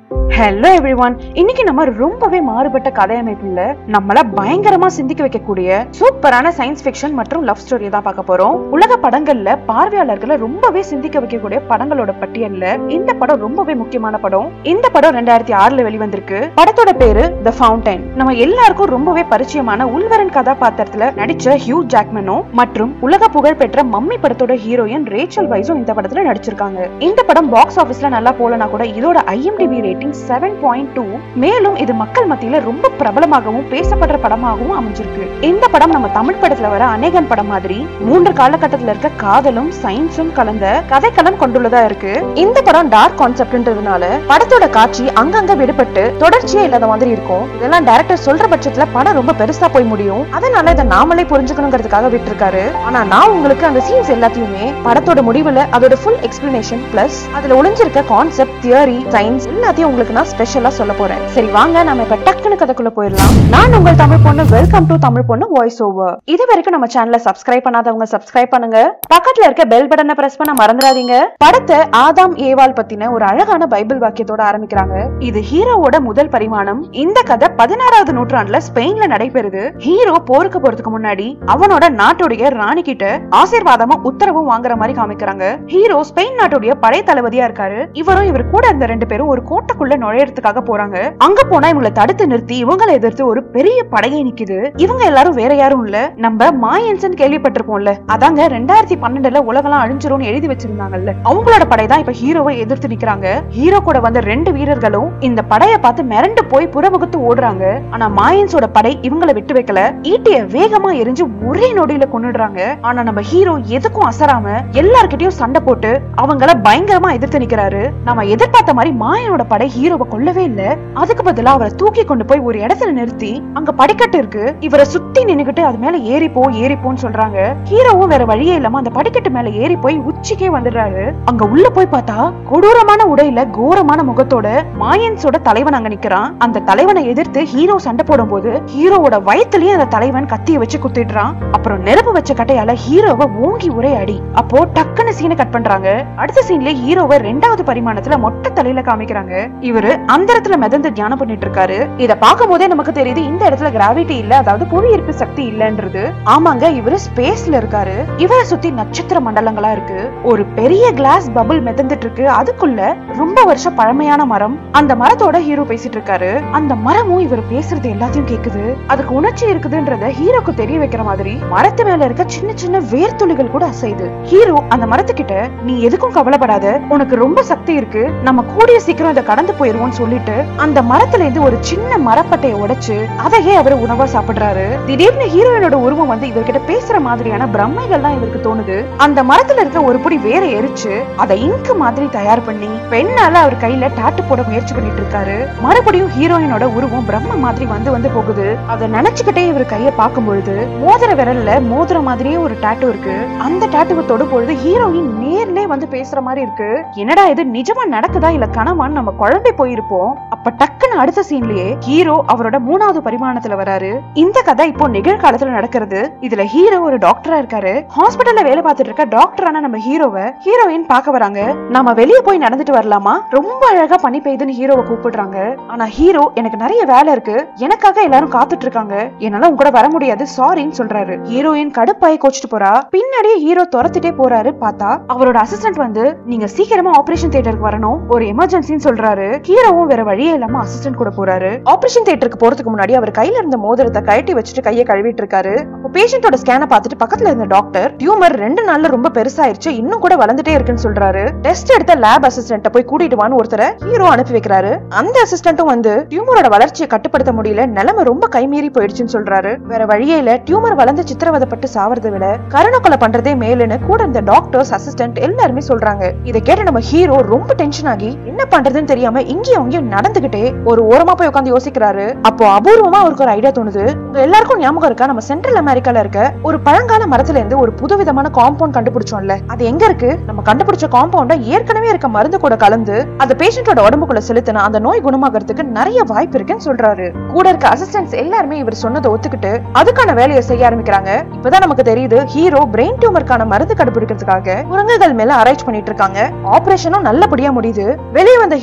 hello everyone இன்னைக்கு நம்ம ரொம்பவே மாறுபட்ட கதையமைப்புல நம்மள பயங்கரமா சிந்திக்க வைக்கக்கூடிய சூப்பரான சயின்ஸ் ஃபிக்ஷன் மற்றும் லவ் ஸ்டோரி தான் பார்க்க போறோம் உலக படங்கள்ல பார்வையாளர்களை ரொம்பவே சிந்திக்க வைக்கக்கூடிய படங்களோட பட்டியல்ல இந்த படம் ரொம்பவே முக்கியமான படம் இந்த படம் ரெண்டாயிரத்தி ஆறுல வெளிவந்திருக்கு படத்தோட பேரு த ஃபவுண்டைன் நம்ம எல்லாருக்கும் ரொம்பவே பரிச்சயமான உள்வரன் கதாபாத்திரத்துல நடிச்ச ஹியூ ஜாக்மனோ மற்றும் உலக புகழ் பெற்ற மம்மி படத்தோட ஹீரோயின் ரேச்சல் வைஸும் இந்த படத்துல நடிச்சிருக்காங்க இந்த படம் பாக்ஸ் ஆபீஸ்ல நல்லா போலனா கூட இதோட IMDb rating seven point two மேலும் இது மக்கள் மத்தியில ரொம்ப பிரபலமாகவும் பேசப்படுற படமாகவும் அமைஞ்சிருக்கு இந்த படம் நம்ம தமிழ் படத்துல வர அநேகன் படம் மாதிரி மூன்று காலகட்டத்துல இருக்க காதலும் சயின்ஸும் கலந்த கதைக்களம் கொண்டுள்ளதா இருக்கு இந்த படம் டார்க் கான்செப்ட்ன்றதுனால படத்தோட காட்சி அங்கங்க விடுபட்டு தொடர்ச்சியே இல்லாத மாதிரி இருக்கும் இதெல்லாம் டைரக்டர் சொல்ற பட்சத்துல படம் ரொம்ப பெருசா போய் முடியும் அதனால இதை நாமளே புரிஞ்சுக்கணுங்கிறதுக்காக விட்டுருக்காரு ஆனா நான் உங்களுக்கு அந்த சீன்ஸ் எல்லாத்தையுமே படத்தோட முடிவுல அதோட ஃபுல் எக்ஸ்பிளனேஷன் பிளஸ் அதுல ஒளிஞ்சிருக்க கான்செப்ட் தியரி சயின்ஸ் எல்லாத்தையும் உங்களுக்கு நான் ஸ்பெஷலா சொல்ல போறேன் சரி வாங்க நம்ம இப்ப டக்குனு கதைக்குள்ள போயிடலாம் நான் உங்கள் தமிழ் பொண்ணு வெல்கம் டு தமிழ் பொண்ணு வாய்ஸ் ஓவர் இது வரைக்கும் நம்ம சேனலை சப்ஸ்கிரைப் பண்ணாதவங்க சப்ஸ்கிரைப் பண்ணுங்க பக்கத்துல இருக்க பெல் பட்டனை பிரஸ் பண்ண மறந்துடாதீங்க படத்தை ஆதாம் ஏவாள் பத்தின ஒரு அழகான பைபிள் வாக்கியத்தோட ஆரம்பிக்கிறாங்க இது ஹீரோவோட முதல் பரிமாணம் இந்த கதை பதினாறாவது நூற்றாண்டுல ஸ்பெயின்ல நடைபெறுது ஹீரோ போருக்கு போறதுக்கு முன்னாடி அவனோட நாட்டுடைய ராணி கிட்ட ஆசீர்வாதமும் உத்தரவும் வாங்குற மாதிரி காமிக்கிறாங்க ஹீரோ ஸ்பெயின் நாட்டுடைய படை தளபதியா இருக்காரு இவரும் இவர் கூட இருந்த ரெண்டு பேரும் ஒரு கோட்டைக்குள்ள நுழையறதுக்காக போறாங்க அங்க போனா இவங்களை தடுத்து நிறுத்தி இவங்களை எதிர்த்து ஒரு பெரிய படையை நிக்குது இவங்க எல்லாரும் வேற யாரும் இல்ல நம்ம மாயன்சன் கேள்விப்பட்டிருப்போம்ல அதாங்க ரெண்டாயிரத்தி பன்னெண்டுல உலகெல்லாம் அழிஞ்சிரும்னு எழுதி வச்சிருந்தாங்கல்ல அவங்களோட படை தான் இப்ப ஹீரோவை எதிர்த்து நிக்கிறாங்க ஹீரோ கூட வந்த ரெண்டு வீரர்களும் இந்த படையை பார்த்து மிரண்டு போய் புறமுகத்து ஓடுறாங்க ஆனா மாயன்ஸோட படை இவங்களை விட்டு வைக்கல ஈட்டிய வேகமா எரிஞ்சு ஒரே நொடியில கொன்னுடுறாங்க ஆனா நம்ம ஹீரோ எதுக்கும் அசராம எல்லார்கிட்டயும் சண்டை போட்டு அவங்கள பயங்கரமா எதிர்த்து நிக்கிறாரு நம்ம எதிர்பார்த்த மாதிரி மாயனோட படை ஹீரோவை கொல்லவே இல்ல அதுக்கு பதிலா அவரை தூக்கி கொண்டு போய் ஒரு இடத்துல நிறுத்தி அங்க படிக்கட்டு இருக்கு இவரை சுத்தி நின்னுகிட்டு அது மேல ஏறி போ ஏறி போன்னு சொல்றாங்க ஹீரோவும் வேற வழியே இல்லாம அந்த படிக்கட்டு மேல ஏறி போய் உச்சிக்கே வந்துடுறாரு அங்க உள்ள போய் பார்த்தா கொடூரமான உடையில கோரமான முகத்தோட மாயன்ஸோட தலைவன் அங்க நிக்கிறான் அந்த தலைவனை எதிர்த்து ஹீரோ சண்டை போடும்போது ஹீரோவோட வயத்துலயே அந்த தலைவன் கத்திய வச்சு குத்திடுறான் அப்புறம் நெருப்பு வச்ச கட்டையால ஹீரோவை ஓங்கி ஒரே அடி அப்போ டக்குன்னு சீனை கட் பண்றாங்க அடுத்த சீன்ல ஹீரோவை ரெண்டாவது பரிமாணத்துல மொட்டை தலையில காமிக்கிறாங்க இவரு அந்த இடத்துல மிதந்து தியானம் பண்ணிட்டு இருக்காரு இத பார்க்கும் போதே நமக்கு தெரியுது இந்த இடத்துல கிராவிட்டி இல்ல அதாவது புவி ஈர்ப்பு சக்தி இல்லன்றது ஆமாங்க இவரு ஸ்பேஸ்ல இருக்காரு இவரை சுத்தி நட்சத்திர மண்டலங்களா இருக்கு ஒரு பெரிய கிளாஸ் பபிள் மிதந்துட்டு இருக்கு அதுக்குள்ள ரொம்ப வருஷம் பழமையான மரம் அந்த மரத்தோட ஹீரோ பேசிட்டு இருக்காரு அந்த மரமும் இவர் பேசுறது எல்லாத்தையும் கேக்குது அதுக்கு உணர்ச்சி இருக்குதுன்றத ஹீரோக்கு தெரிய வைக்கிற மாதிரி மரத்து மேல இருக்க சின்ன சின்ன வேர்த்துளிகள் கூட அசையுது ஹீரோ அந்த மரத்துக்கிட்ட நீ எதுக்கும் கவலைப்படாத உனக்கு ரொம்ப சக்தி இருக்கு நம்ம கூடிய சீக்கிரம் இதை கடந்து போயிருவோம்னு சொல்லிட்டு அந்த மரத்துல இருந்து ஒரு சின்ன மரப்பட்டையை உடைச்சு அதையே அவர் உணவா சாப்பிடுறாரு திடீர்னு ஹீரோயினோட உருவம் வந்து இவர்கிட்ட பேசுற மாதிரியான பிரம்மைகள்லாம் இவருக்கு தோணுது அந்த மரத்துல இருக்க ஒரு புடி வேற எரிச்சு அதை இங்கு மாதிரி தயார் பண்ணி பெண்ணால அவர் கையில டாட்டு போட முயற்சி பண்ணிட்டு இருக்காரு மறுபடியும் ஹீரோயினோட உருவம் பிரம்ம மாதிரி வந்து வந்து போகுது அதை நினைச்சுக்கிட்டே இவர் கைய பார்க்கும் பொழுது மோதிர விரல்ல மோதிர மாதிரியே ஒரு டாட்டு இருக்கு அந்த டாட்டுவை தொடும் பொழுது ஹீரோயின் நேர்லே வந்து பேசுற மாதிரி இருக்கு என்னடா இது நிஜமா நடக்குதா இல்ல கனவான்னு நம்ம குழம்பி போயிருப்போம் அப்ப டக்குன்னு அடுத்த சீன்லயே ஹீரோ அவரோட மூணாவது பரிமாணத்துல வராரு இந்த கதை இப்போ நிகழ்காலத்துல நடக்கிறது இதுல ஹீரோ ஒரு டாக்டரா இருக்காரு ஹாஸ்பிட்டல்ல வேலை பார்த்துட்டு இருக்க டாக்டரான நம்ம ஹீரோவை ஹீரோயின் பார்க்க வராங்க நாம வெளிய போய் நடந்துட்டு வரலாமா ரொம்ப அழகா பனி பெய்யுதுன்னு ஹீரோவை கூப்பிடுறாங்க ஆனா ஹீரோ எனக்கு நிறைய வேலை இருக்கு எனக்காக எல்லாரும் காத்துட்டு இருக்காங்க என்னால உங்க கூட வர முடியாது சாரின்னு சொல்றாரு ஹீரோயின் கடுப்பாய் கோச்சிட்டு போறா பின்னாடியே ஹீரோ துரத்திட்டே போறாரு பார்த்தா அவரோட அசிஸ்டன்ட் வந்து நீங்க சீக்கிரமா ஆபரேஷன் தியேட்டருக்கு வரணும் ஒரு எமர்ஜென்சின்னு சொல்றாரு ஹீரோவும் வேற வழியே இல்லாம அசிஸ்டன்ட் கூட போறாரு ஆபரேஷன் தியேட்டருக்கு போறதுக்கு முன்னாடி அவர் கையில இருந்த மோதிரத்தை கழட்டி வச்சுட்டு கையை கழுவிட்டு இருக்காரு அப்போ பேஷண்டோட ஸ்கேனை பார்த்துட்டு பக்கத்துல இருந்த டாக்டர் டியூமர் ரெண்டு நாள்ல ரொம்ப பெருசாயிருச்சு இன்னும் கூட வளர்ந்துட்டே இருக்குன்னு சொல்றாரு டெஸ்ட் எடுத்த லேப் அசிஸ்டன்ட்ட போய் கூட்டிட்டு வான்னு ஒருத்தரை ஹீரோ அனுப்பி வைக்கிறாரு அந்த அசிஸ்டன்ட்டும் வந்து டியூமரோட வளர்ச்சியை கட்டுப்படுத்த முடியல நிலைமை ரொம்ப கைமீறி போயிடுச்சுன்னு சொல்றாரு வேற வழியே இல்ல டியூமர் வளர்ந்து சித்திரவதைப்பட்டு சாவறதை விட கருணக்கொலை பண்றதே மேலுன்னு கூட இருந்த டாக்டர்ஸ் அசிஸ்டன்ட் எல்லாருமே சொல்றாங்க இதை கேட்டு நம்ம ஹீரோ ரொம்ப டென்ஷன் ஆகி என்ன பண்றதுன்னு தெரியாம இங்கேயும் அங்கேயும் நடந்துகிட்டே ஒரு ஓரமா போய் உட்காந்து யோசிக்கிறாரு அப்போ அபூர்வமா அவருக்கு ஒரு ஐடியா தோணுது உங்க எல்லாருக்கும் ஞாபகம் இருக்கா நம்ம சென்ட்ரல் அமெரிக்கால இருக்க ஒரு பழங்கால மரத்துல இருந்து ஒரு புதுவிதமான காம்பவுண்ட் கண்டுபிடிச்சோம்ல அது எங்க இருக்கு நம்ம கண்டுபிடிச்ச காம்பவுண்ட ஏற்கனவே இருக்க மருந்து கூட கலந்து அந்த பேஷண்டோட உடம்புக்குள்ள செலுத்தின அந்த நோய் குணமாகறதுக்கு நிறைய வாய்ப்பு இருக்குன்னு சொல்றாரு கூட இருக்க அசிஸ்டன்ட்ஸ் எல்லாருமே இவர் சொன்னதை ஒத்துக்கிட்டு அதுக்கான வேலையை செய்ய ஆரம்பிக்கிறாங்க இப்பதான் நமக்கு தெரியுது ஹீரோ பிரெயின் டியூமருக்கான மருந்து கண்டுபிடிக்கிறதுக்காக குரங்குகள் மேல ஆராய்ச்சி பண்ணிட்டு இருக்காங்க ஆபரேஷனும் நல்லபடியா முடியுது வெளியே வந்த ஹீரோ கழட்டி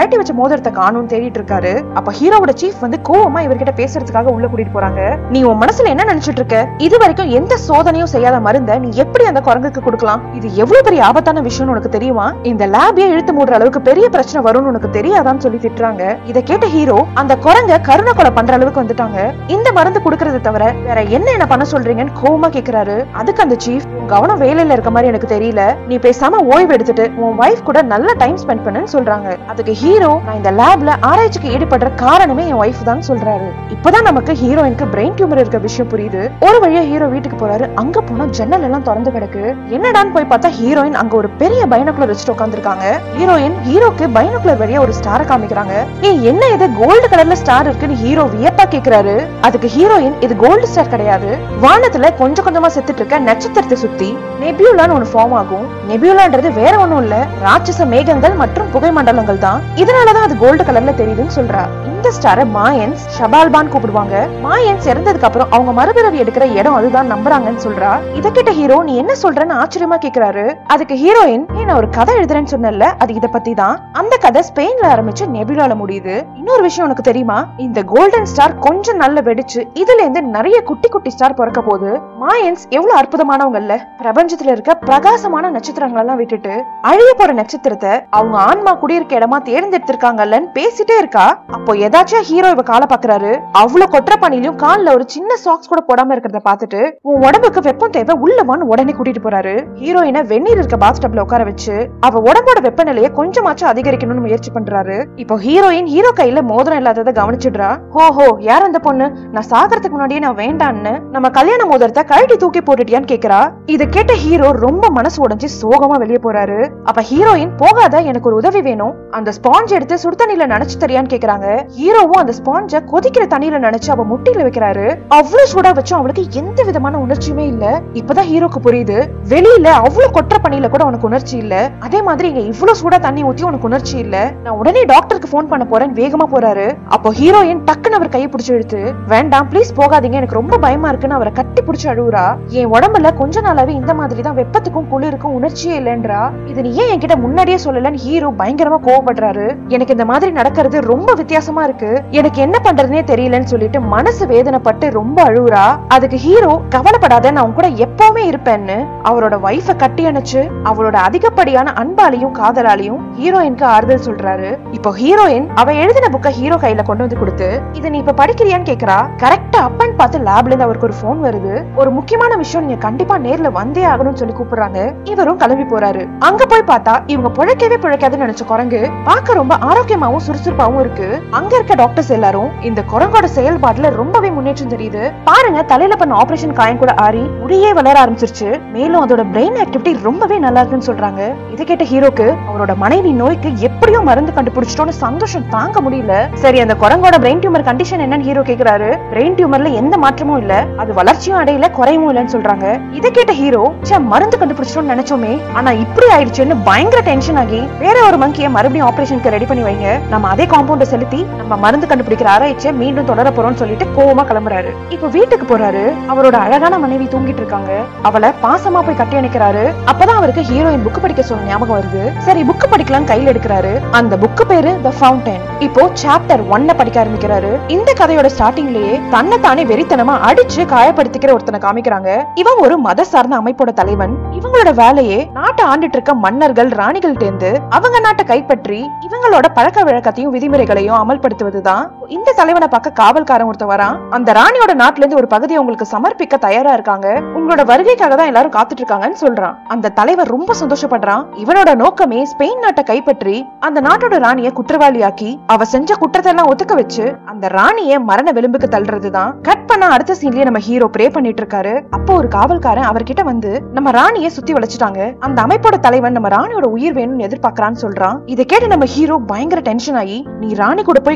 கழட்டி வச்ச மோதிரத்தை காணும் தேடிட்டு இருக்காரு அப்ப ஹீரோவோட சீஃப் வந்து கோவமா இவர்கிட்ட பேசுறதுக்காக உள்ள கூட்டிட்டு போறாங்க நீ உன் மனசுல என்ன நினைச்சிட்டு இருக்க இது வரைக்கும் எந்த சோதனையும் செய்யாத மருந்த நீ எப்படி அந்த குரங்குக்கு கொடுக்கலாம் இது எவ்வளவு பெரிய ஆபத்தான விஷயம்னு உனக்கு தெரியுமா இந்த லேபே இழுத்து மூடுற அளவுக்கு பெரிய பிரச்சனை வரும்னு உனக்கு தெரியாதான்னு சொல்லி திட்டுறாங்க இத கேட்ட ஹீரோ அந்த குரங்க கருணை கொலை பண்ற அளவுக்கு வந்துட்டாங்க இந்த மருந்து கொடுக்கறதை தவிர வேற என்ன என்ன பண்ண சொல்றீங்கன்னு கோவமா கேக்குறாரு அதுக்கு அந்த சீஃப் உன் கவனம் வேலையில இருக்க மாதிரி எனக்கு தெரியல நீ பேசாம ஓய்வு எடுத்துட்டு உன் வைஃப் கூட நல்ல டைம் ஸ்பெண்ட் பண்ணுன்னு சொல்றாங்க அதுக்கு ஹீரோ நான் இந்த லேப்ல ஆராய்ச்சிக்கு ஈடுபடுற காரணமே என் ஒய்ஃப் தான் சொல்றாரு இப்பதான் நமக்கு ஹீரோயினுக்கு பிரெயின் டியூமர் இருக்க விஷயம் புரியுது ஒரு வழியா ஹீரோ வீட்டுக்கு போறாரு அங்க போனா ஜன்னல் எல்லாம் திறந்து கிடக்கு என்னடான்னு போய் பார்த்தா ஹீரோயின் அங்க ஒரு பெரிய பைனக்குலர் வச்சுட்டு உட்காந்துருக்காங்க ஹீரோயின் ஹீரோக்கு பைனக்குலர் வழியா ஒரு ஸ்டார காமிக்கிறாங்க ஏய் என்ன இது கோல்டு கலர்ல ஸ்டார் இருக்குன்னு ஹீரோ வியப்பா கேக்குறாரு அதுக்கு ஹீரோயின் இது கோல்டு ஸ்டார் கிடையாது வானத்துல கொஞ்சம் கொஞ்சமா செத்துட்டு இருக்க நட்சத்திரத்தை சுத்தி நெபியூலான்னு ஒன்னு ஃபார்ம் ஆகும் நெபியூலான்றது வேற ஒண்ணும் இல்ல ராட்சச மேகங்கள் மற்றும் புகை மண்டலங்கள் தான் இதனாலதான் அது கோல்டு கலர்ல தெரியுதுன்னு சொல்றா இந்த ஸ்டார மாயன்ஸ் ஷபால்பான் கூப்பிடுவாங்க மாயன்ஸ் இறந்ததுக்கு அப்புறம் அவங்க மறுபிறவி எடுக்கிற இடம் அதுதான் நம்புறாங்கன்னு சொல்றா இத கேட்ட ஹீரோ நீ என்ன சொல்றன்னு ஆச்சரியமா கேக்குறாரு அதுக்கு ஹீரோயின் "ஏய், நான் ஒரு கதை எழுதுறேன்னு சொன்னேன்ல அது இத பத்தி தான் அந்த கதை ஸ்பெயின்ல ஆரம்பிச்சு நெபியூலால முடியுது இன்னொரு விஷயம் உனக்கு தெரியுமா இந்த கோல்டன் ஸ்டார் கொஞ்சம் நல்ல வெடிச்சு இதுல இருந்து நிறைய குட்டி குட்டி ஸ்டார் பிறக்க போகுது மாயன்ஸ் எவ்வளவு அற்புதமானவங்கல்ல பிரபஞ்சத்துல இருக்க பிரகாசமான நட்சத்திரங்கள் எல்லாம் விட்டுட்டு அழிய போற நட்சத்திரத்தை அவங்க ஆன்மா குடியிருக்க இடமா தேர்ந்தெடுத்திருக்காங்கல்லன்னு பேசிட்டே இருக்கா அப்போ ஏதாச்சும் ஹீரோ இவ காலை பாக்குறாரு அவ்வளவு கொற்ற பணிலையும் கால்ல ஒரு சின்ன சாக்ஸ் கூட போடாம இருக்கிறத பார்த்துட்டு உன் உடம்புக்கு வெப்பம் தேவை உள்ளவான்னு உடனே கூட்டிட்டு போறாரு ஹீரோயினை வெந்நீர் இருக்க பாத் டப்ல உட்கார வச்சு அவ உடம்போட வெப்பநிலையை கொஞ்சமாச்சும் அதிகரிக்கணும்னு முயற்சி பண்றாரு இப்போ ஹீரோயின் ஹீரோ கையில மோதிரம் இல்லாததை கவனிச்சிடுறா ஹோஹோ யார் அந்த பொண்ணு நான் சாகறதுக்கு முன்னாடியே நான் வேண்டான்னு நம்ம கல்யாண மோதிரத்தை கழட்டி தூக்கி போட்டுட்டியான்னு கேக்குறா இத கேட்ட ஹீரோ ரொம்ப மனசு உடைஞ்சு சோகமா வெளியே போறாரு அப்ப ஹீரோயின் போகாத எனக்கு ஒரு உதவி வேணும் அந்த ஸ்பாஞ்ச் எடுத்து சுடு தண்ணியில நனைச்சு தரியான்னு கேக்குறாங்க ஹீரோவும் அந்த ஸ்பாஞ்ச கொதிக்கிற தண்ணியில நனைச்சு அவ முட்டியில வைக்கிறாரு அவ்வளவு சூடா வச்சும் அவளுக்கு எந்த விதமான உணர்ச்சியுமே இல்ல இப்பதான் ஹீரோக்கு புரியுது வெளியில அவ்வளவு கொற்ற பணியில கூட உனக்கு உணர்ச்சி இல்ல அதே மாதிரி இங்க இவ்வளவு சூடா தண்ணி ஊத்தி உனக்கு உணர்ச்சி இல்ல நான் உடனே டாக்டருக்கு ஃபோன் பண்ண போறேன் வேகமா போறாரு அப்போ ஹீரோயின் டக்குன்னு அவர் கையை பிடிச்சு இழுத்து வேண்டாம் ப்ளீஸ் போகாதீங்க எனக்கு ரொம்ப பயமா இருக்குன்னு அவரை கட்டி பிடிச்சு அழுவுறா என் உடம்புல கொஞ்ச நாளாவே இந்த மாதிரி தான் வெப்பத்துக்கும் குளிருக்கும் உணர்ச்சியே இல்லைன்றா இது நீ ஏன் என்கிட்ட முன்னாடியே சொல்லலன்னு ஹீரோ பயங்கரமா கோவப்படுறாரு எனக்கு இந்த மாதிரி நடக்கிறது ரொம்ப வித்தியாசமா இருக்கு எனக்கு என்ன பண்றதுனே தெரியலன்னு சொல்லிட்டு மனசு வேதனைப்பட்டு ரொம்ப அழுவுறா அதுக்கு ஹீரோ கவலைப்படாத நான் உன் கூட எப்பவுமே இருப்பேன்னு அவரோட வைஃப கட்டி அணைச்சு அவளோட அதிகப்படியான அன்பாலையும் காதலாலையும் ஹீரோயினுக்கு ஆறுதல் சொல்றாரு இப்போ ஹீரோயின் அவ எழுதின புக்க ஹீரோ கையில கொண்டு வந்து கொடுத்து இதை நீ இப்ப படிக்கிறியான்னு கேக்குறா கரெக்டா அப்பன்னு பார்த்து லேப்ல இருந்து அவருக்கு ஒரு போன் வருது ஒரு முக்கியமான விஷயம் நீங்க கண்டிப்பா நேர்ல வந்தே ஆகணும்னு சொல்லி கூப்பிடுறாங்க இவரும் கிளம்பி போறாரு அங்க போய் பார்த்தா இவங்க பிழைக்கவே பிழைக்காதுன்னு நினைச்ச குரங்கு பார்க்க ரொம்ப ஆரோக்கியமாவும் சுறுசுறுப்பாவும் இருக்கு அங்க இருக்க டாக்டர்ஸ் எல்லாரும் இந்த குரங்கோட செயல்பாட்டுல ரொம்பவே முன்னேற்றம் தெரியுது பாருங்க தலையில பண்ண ஆபரேஷன் காயம் கூட ஆறி முடியே வளர ஆரம்பிச்சிருச்சு மேலும் அதோட பிரெயின் ஆக்டிவிட்டி ரொம்பவே நல்லா இருக்குன்னு சொல்றாங்க இதை கேட்ட ஹீரோக்கு அவரோட மனைவி நோய்க்கு எப்படியோ மருந்து கண்டுபிடிச்சிட்டோன்னு சந்தோஷம் தாங்க முடியல சரி அந்த குரங்கோட பிரெயின் டியூமர் கண்டிஷன் என்னன்னு ஹீரோ கேக்குறாரு பிரெயின் டியூமர்ல எந்த மாற்றமும் இல்ல அது வளர்ச்சியும் அடையல குறையும் இல்லைன்னு சொல்றாங்க இதை கேட்ட ஹீரோ ச்சே மருந்து கண்டுபிடிச்சிட்டோம்னு நினைச்சோமே ஆனா இப்படி ஆயிடுச்சுன்னு பயங்கர டென்ஷன் ஆகி வேற ஒரு மங்கிய மறுபடியும் ஆபரேஷனுக்கு ரெடி பண்ணி வைங்க நம்ம அதே காம்பவுண்ட செலுத்தி நம்ம மருந்து கண்டுபிடிக்கிற ஆராய்ச்சியை மீண்டும் தொடர போறோம்னு சொல்லிட்டு கோவமா கிளம்புறாரு இப்போ வீட்டுக்கு போறாரு அவரோட அழகான மனைவி தூங்கிட்டு இருக்காங்க அவளை பாசமா போய் கட்டி அணைக்கிறாரு அப்பதான் அவருக்கு ஹீரோயின் புக் படிக்க சொன்ன ஞாபகம் வருது சரி புக் படிக்கலாம்னு கையில எடுக்கிறாரு அந்த புக் பேரு த ஃபவுண்டன் இப்போ சாப்டர் ஒன்ன படிக்க ஆரம்பிக்கிறாரு இந்த கதையோட ஸ்டார்டிங்லயே தன்னை தானே வெறித்தனமா அடிச்சு காயப்படுத்திக்கிற ஒருத்தனை காமிக்கிறாங்க இவன் ஒரு மத சார்ந்த அமைப்போட தலைவன் இவங்களோட வேலையே நாட்டை ஆண்டுட்டு இருக்க மன்னர்கள் ராணிகள் தேர்ந்து அவங்க நாட்டை கைப்பற்றி இவங்களோட பழக்க வழக்கத்தையும் விதிமுறைகளையும் அமல்படுத்துவதுதான் இந்த தலைவனை பார்க்க காவல்காரன் ஒருத்தன் வரான் அந்த ராணியோட நாட்டுல இருந்து ஒரு பகுதியை உங்களுக்கு சமர்ப்பிக்க தயாரா இருக்காங்க உங்களோட வருகைக்காக தான் எல்லாரும் காத்துட்டு இருக்காங்கன்னு சொல்றான் அந்த தலைவர் ரொம்ப சந்தோஷப்படுறான் இவனோட நோக்கமே ஸ்பெயின் நாட்டை கைப்பற்றி அந்த நாட்டோட ராணிய குற்றவாளியாக்கி அவ செஞ்ச குற்றத்தை எல்லாம் ஒத்துக்க வச்சு அந்த ராணிய மரண விளிம்புக்கு தள்ளுறதுதான் கட் பண்ண அடுத்த சீன்லயே நம்ம ஹீரோ ப்ரே பண்ணிட்டு இருக்காரு அப்போ ஒரு காவல்காரன் அவர்கிட்ட வந்து நம்ம ராணிய சுத்தி வளைச்சிட்டாங்க அந்த அமைப்போட தலைவன் நம்ம ராணியோட உயிர் வேணும்னு எதிர்பார்க்கறான்னு சொல்றான் இதை கேட்டு நம்ம ஹீரோ பயங்கர டென்ஷன் ஆகி நீ ராணி கூட போய்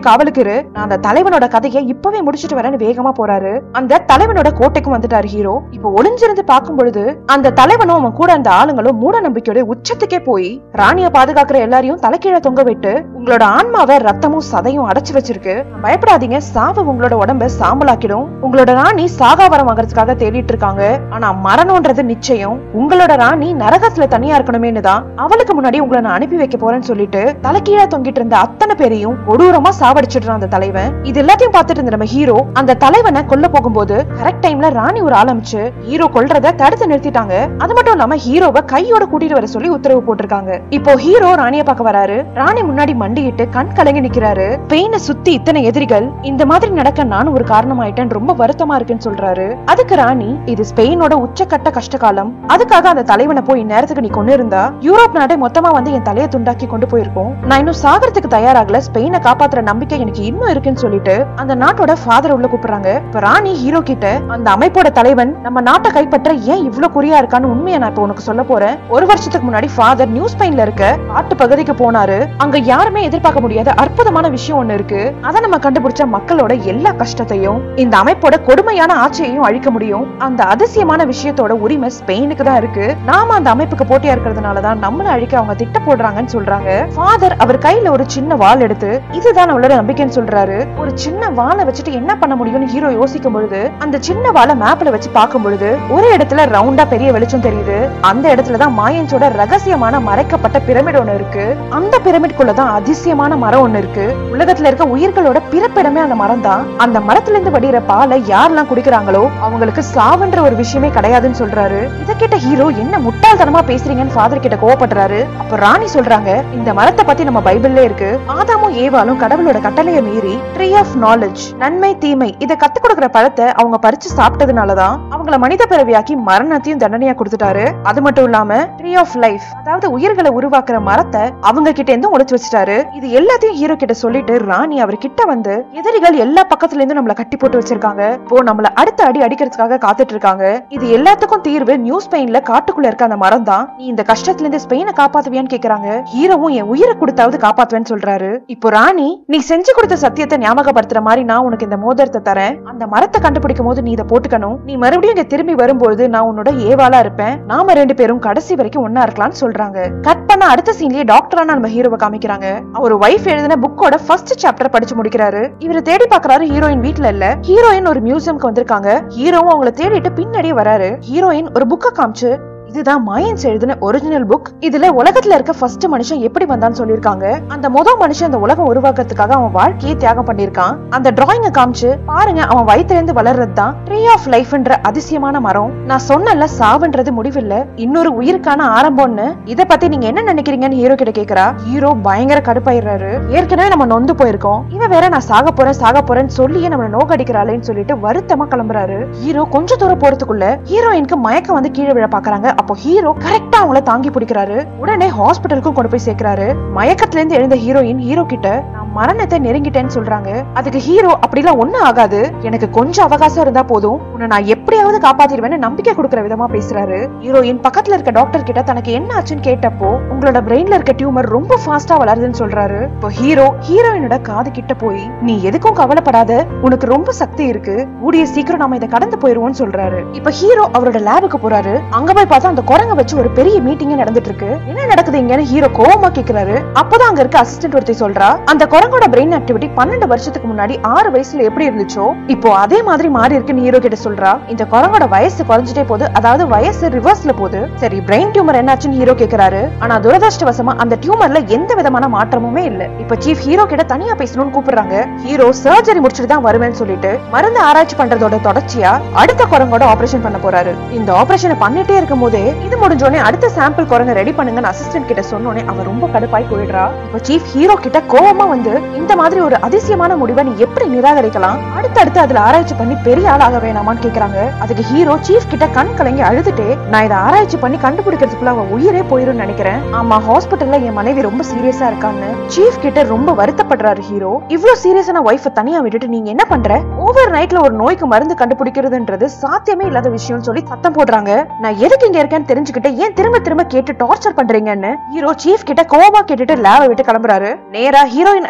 காவலுக்கு இரு நான் அந்த தலைவனோட கதையை இப்பவே முடிச்சிட்டு வரேன்னு வேகமா போறாரு அந்த தலைவனோட கோட்டைக்கும் வந்துட்டாரு ஹீரோ இப்போ ஒளிஞ்சிருந்து பார்க்கும் பொழுது அந்த தலைவனும் அவன் கூட அந்த ஆளுங்களும் மூட நம்பிக்கையோட உச்சத்துக்கே போய் ராணிய பாதுகாக்கிற எல்லாரையும் தலைக்கீழ தொங்க விட்டு உங்களோட ஆன்மாவை ரத்தமும் சதையும் அடைச்சு வச்சிருக்கு பயப்படாதீங்க சாவு உங்களோட உடம்ப சாம்பலாக்கிடும் உங்களோட ராணி சாகாவரம் வாங்குறதுக்காக தேடிட்டு இருக்காங்க ஆனா மரணம்ன்றது நிச்சயம் உங்களோட ராணி நரகத்துல தனியா இருக்கணுமேனு தான் அவளுக்கு முன்னாடி உங்களை நான் அனுப்பி வைக்க போறேன்னு சொல்லிட்டு தலைக்கீழா தொங்கிட்டு இருந்த அத்தனை பேரையும் கொடூரமா சாவடிச்சிடுறான் அந்த தலைவன் இது எல்லாத்தையும் பார்த்துட்டு இருந்த நம்ம ஹீரோ அந்த தலைவனை கொல்ல போகும்போது கரெக்ட் டைம்ல ராணி ஒரு ஆரம்பிச்சு ஹீரோ கொல்றத தடுத்து நிறுத்திட்டாங்க அது மட்டும் இல்லாம ஹீரோவை கையோட கூட்டிட்டு வர சொல்லி உத்தரவு போட்டிருக்காங்க இப்போ ஹீரோ ராணிய பார்க்க வராரு ராணி முன்னாடி மண்டியிட்டு கண் கலங்கி நிக்கிறாரு பெயினை சுத்தி இத்தனை எதிரிகள் இந்த மாதிரி நடக்க நானும் ஒரு காரணமாயிட்டேன் ரொம்ப வருத்தமா இருக்குன்னு சொல்றாரு அதுக்கு ராணி இது ஸ்பெயினோட உச்சக்கட்ட கஷ்டகாலம் அதுக்காக அந்த தலைவனை போய் இந்நேரத்துக்கு நீ கொண்டு இருந்தா யூரோப் நாடே மொத்தமா வந்து என் தலையை துண்டாக்கி கொண்டு போயிருக்கோம் நான் இன்னும் சாகறதுக்கு தயாராகல ஸ்பெயினை காப்பாத்துற நம்பிக்கை எனக்கு இன்னும் இருக்குன்னு சொல்லிட்டு அந்த நாட்டோட ஃபாதர் உள்ள கூப்பிடுறாங்க இப்ப ராணி ஹீரோ கிட்ட அந்த அமைப்போட தலைவன் நம்ம நாட்டை கைப்பற்ற ஏன் இவ்ளோ குறியா இருக்கான்னு உண்மையை நான் இப்ப உனக்கு சொல்ல போறேன் ஒரு வருஷத்துக்கு முன்னாடி ஃபாதர் நியூஸ் பெயின்ல இருக்க காட்டு பகுதிக்கு போனாரு அங்க யாருமே எதிர்பார்க்க முடியாத அற்புதமான விஷயம் ஒண்ணு இருக்கு அதை நம்ம கண்டுபிடிச்ச மக்களோட எல்லா கஷ்டத்தையும் இந்த அமைப்போட கொடுமையான ஆட்சியையும் அழிக்க முடியும் அந்த அதிசயமான விஷயத்தோட உரிமை ஸ்பெயினுக்கு தான் இருக்கு நாம அந்த அமைப்புக்கு போட்டியா இருக்கிறதுனாலதான் நம்மள அழிக்க அவங்க திட்ட போடுறாங்கன்னு சொல்றாங்க ஃபாதர் அவர் கையில ஒரு சின்ன வாள் எடுத்து இதுதான் நம்மளோட நம்பிக்கைன்னு சொல்றாரு ஒரு சின்ன வாளை வச்சுட்டு என்ன பண்ண முடியும்னு ஹீரோ யோசிக்கும் பொழுது அந்த சின்ன வாளை மேப்ல வச்சு பார்க்கும் பொழுது ஒரு இடத்துல ரவுண்டா பெரிய வெளிச்சம் தெரியுது அந்த இடத்துல தான் மாயன்ஸோட ரகசியமான மறைக்கப்பட்ட பிரமிட் ஒண்ணு இருக்கு அந்த பிரமிட்குள்ள தான் அதிசயமான மரம் ஒண்ணு இருக்கு உலகத்துல இருக்க உயிர்களோட பிறப்பிடமே அந்த மரம் தான் அந்த மரத்துல இருந்து வடிகிற பாலை யாரெல்லாம் குடிக்கிறாங்களோ அவங்களுக்கு சாவுன்ற ஒரு விஷயமே கிடையாதுன்னு சொல்றாரு இத கேட்ட ஹீரோ என்ன முட்டாள்தனமா பேசுறீங்கன்னு ஃபாதர் கிட்ட கோவப்படுறாரு அப்ப ராணி சொல்றாங்க இந்த மரத்தை பத்தி நம்ம பைபிள்ல இருக்கு ஆதாமும் ஏவாலும் கடவுளோட கட்டளையை மீறி ட்ரீ ஆஃப் நாலேஜ் நன்மை தீமை இத கத்து கொடுக்கிற பழத்தை அவங்க பறிச்சு சாப்பிட்டதுனாலதான் அவங்கள மனித பிறவியாக்கி மரணத்தையும் தண்டனையா கொடுத்துட்டாரு அது மட்டும் இல்லாம ட்ரீ ஆஃப் லைஃப் அதாவது உயிர்களை உருவாக்குற மரத்தை அவங்க கிட்ட இருந்து உடைச்சு வச்சுட்டாரு இது எல்லாத்தையும் ஹீரோ கிட்ட சொல்லிட்டு ராணி அவர் கிட்ட வந்து எதிரிகள் எல்லா பக்கத்துல இருந்தும் நம்மள கட்டி போட்டு வச்சிருக்காங்க இப்போ நம்மள அடுத்த அடி அடிக்கிறதுக்காக காத்துட்டு இருக்காங்க இது எல்லாத்துக்கும் தீர்வு நியூ ஸ்பெயின்ல காட்டுக்குள்ள இருக்க அந்த மரம் தான் நீ இந்த கஷ்டத்துல இருந்து ஸ்பெயினை காப்பாத்துவியான்னு கேக்குறாங்க ஹீரோவும் என் உயிரை கொடுத்தாவது காப்பாத்துவேன்னு சொல்றாரு இப்போ ராணி நீ செஞ்சு கொடுத்த சத்தியத்தை ஞாபகப்படுத்துற மாதிரி நான் உனக்கு இந்த மோதிரத்தை தரேன் அந்த மரத்தை கண்டுபிடிக்கும் போது நீ இதை போட்டுக்கணும் நீ மறுபடியும் இங்க திரும்பி வரும்போது நான் உன்னோட ஏவாளா இருப்பேன் நாம ரெண்டு பேரும் கடைசி வரைக்கும் ஒன்னா இருக்கலாம்னு சொல்றாங்க கட் பண்ண அடுத்த சீன்லயே டாக்டரான நம்ம ஹீரோவை காமிக்கிறாங்க அவர் ஒய்ஃப் எழுதின புக்கோட ஃபர்ஸ்ட் சாப்டர் படிச்சு முடிக்கிறாரு இவரை தேடி பாக்குறாரு ஹீரோயின் வீட்ல இல்ல ஹீரோயின் ஒரு மியூசியம்க்கு வந்திருக்காங்க ஹீரோவும் அவங்கள தேடிட்டு பின்னாடியே வராரு ஹீரோயின் ஒரு புக்க காமிச்சு இதுதான் மாயன்ஸ் எழுதின ஒரிஜினல் புக் இதுல உலகத்துல இருக்க ஃபர்ஸ்ட் மனுஷன் எப்படி வந்தான்னு சொல்லிருக்காங்க அந்த முத மனுஷன் இந்த உலகம் உருவாக்குறதுக்காக அவன் வாழ்க்கையை தியாகம் பண்ணிருக்கான் அந்த டிராயிங்க காமிச்சு பாருங்க அவன் வயித்துல இருந்து வளர்றது தான் ட்ரீ ஆஃப் லைஃப்ன்ற அதிசயமான மரம் நான் சொன்னல சாவுன்றது முடிவில்ல இன்னொரு உயிருக்கான ஆரம்பம்னு இத பத்தி நீங்க என்ன நினைக்கிறீங்கன்னு ஹீரோ கிட்ட கேக்குறா ஹீரோ பயங்கர கடுப்பாயிடுறாரு ஏற்கனவே நம்ம நொந்து போயிருக்கோம் இவன் வேற நான் சாக போறேன் சாக போறேன்னு சொல்லியே நம்மள நோக்கடிக்கிறாளேன்னு சொல்லிட்டு வருத்தமா கிளம்புறாரு ஹீரோ கொஞ்ச தூரம் போறதுக்குள்ள ஹீரோயினுக்கு மயக்கம் வந்து கீழே விழ பாக்குறாங்க அப்போ ஹீரோ கரெக்டா அவங்கள தாங்கி பிடிக்கிறாரு உடனே ஹாஸ்பிட்டலுக்கும் கொண்டு போய் சேர்க்கிறாரு மயக்கத்துல இருந்து எழுந்த ஹீரோயின் ஹீரோ கிட்ட நான் மரணத்தை நெருங்கிட்டேன்னு சொல்றாங்க அதுக்கு ஹீரோ அப்படிலாம் ஒண்ணும் ஆகாது எனக்கு கொஞ்சம் அவகாசம் இருந்தா போதும் உன்னை நான் எப்படியாவது காப்பாத்திடுவேன்னு நம்பிக்கை கொடுக்கற விதமா பேசுறாரு ஹீரோயின் பக்கத்துல இருக்க டாக்டர் கிட்ட தனக்கு என்ன ஆச்சுன்னு கேட்டப்போ உங்களோட பிரெயின்ல இருக்க டியூமர் ரொம்ப ஃபாஸ்டா வளருதுன்னு சொல்றாரு இப்போ ஹீரோ ஹீரோயினோட காது கிட்ட போய் நீ எதுக்கும் கவலைப்படாத உனக்கு ரொம்ப சக்தி இருக்கு கூடிய சீக்கிரம் நாம இதை கடந்து போயிருவோம்னு சொல்றாரு இப்ப ஹீரோ அவரோட லேபுக்கு போறாரு அங்க போய் பார்த்தா அந்த குரங்க வச்சு ஒரு பெரிய மீட்டிங்கே நடந்துட்டு இருக்கு என்ன நடக்குது இங்கன்னு ஹீரோ கோவமா கேக்குறாரு அப்பதான் அங்க இருக்க அசிஸ்டன்ட் ஒருத்தி சொல்றா அந்த குரங்கோட பிரெயின் ஆக்டிவிட்டி பன்னெண்டு வருஷத்துக்கு முன்னாடி ஆறு வயசுல எப்படி இருந்துச்சோ இப்போ அதே மாதிரி மாறி இருக்குன்னு ஹீரோ கிட்ட சொல்றா இந்த குரங்கோட வயசு குறைஞ்சிட்டே போகுது அதாவது வயசு ரிவர்ஸ்ல போகுது சரி பிரெயின் டியூமர் என்னாச்சுன்னு ஹீரோ கேக்குறாரு ஆனா துரதிருஷ்டவசமா அந்த டியூமர்ல எந்த விதமான மாற்றமுமே இல்ல இப்ப சீஃப் ஹீரோ கிட்ட தனியா பேசணும்னு கூப்பிடுறாங்க ஹீரோ சர்ஜரி முடிச்சுட்டு தான் வருவேன்னு சொல்லிட்டு மருந்து ஆராய்ச்சி பண்றதோட தொடர்ச்சியா அடுத்த குரங்கோட ஆபரேஷன் பண்ண போறாரு இந்த ஆபரேஷனை பண்ணிட்டே இருக்கும் போதே இது முடிஞ்சோடனே அடுத்த சாம்பிள் குரங்க ரெடி பண்ணுங்கன்னு அசிஸ்டன்ட் கிட்ட சொன்னோனே அவ ரொம்ப கடுப்பாய் போயிடுறா இப்ப சீஃப் ஹீரோ கிட்ட கோவமா வந்து இந்த மாதிரி ஒரு அதிசயமான முடிவை நீ எப்படி நிராகரிக்கலாம் அடுத்தடுத்து அதுல ஆராய்ச்சி பண்ணி பெரிய ஆள் ஆக வேணாமான்னு கேக்குறாங்க அதுக்கு ஹீரோ சீஃப் கிட்ட கண் கலங்கி அழுதுட்டே நான் இதை ஆராய்ச்சி பண்ணி கண்டுபிடிக்கிறதுக்குள்ள அவ உயிரே போயிரும்னு நினைக்கிறேன் ஆமா ஹாஸ்பிட்டல்ல என் மனைவி ரொம்ப சீரியஸா இருக்கான்னு சீஃப் கிட்ட ரொம்ப வருத்தப்படுறாரு ஹீரோ இவ்ளோ சீரியஸான ஒய்ஃப் தனியா விட்டுட்டு நீங்க என்ன பண்ற ஓவர் நைட்ல ஒரு நோய்க்கு மருந்து கண்டுபிடிக்கிறதுன்றது சாத்தியமே இல்லாத விஷயம்னு சொல்லி சத்தம் போடுறாங்க நான் எதுக்கு இங்க இருக்கேன்னு தெரிஞ்சுக்கிட்டு ஏன் திரும்ப திரும்ப கேட்டு டார்ச்சர் பண்றீங்கன்னு ஹீரோ சீஃப் கிட்ட கோவமா கேட்டுட்டு லேப விட்டு கிளம்புறாரு நேரா ஹீரோயின்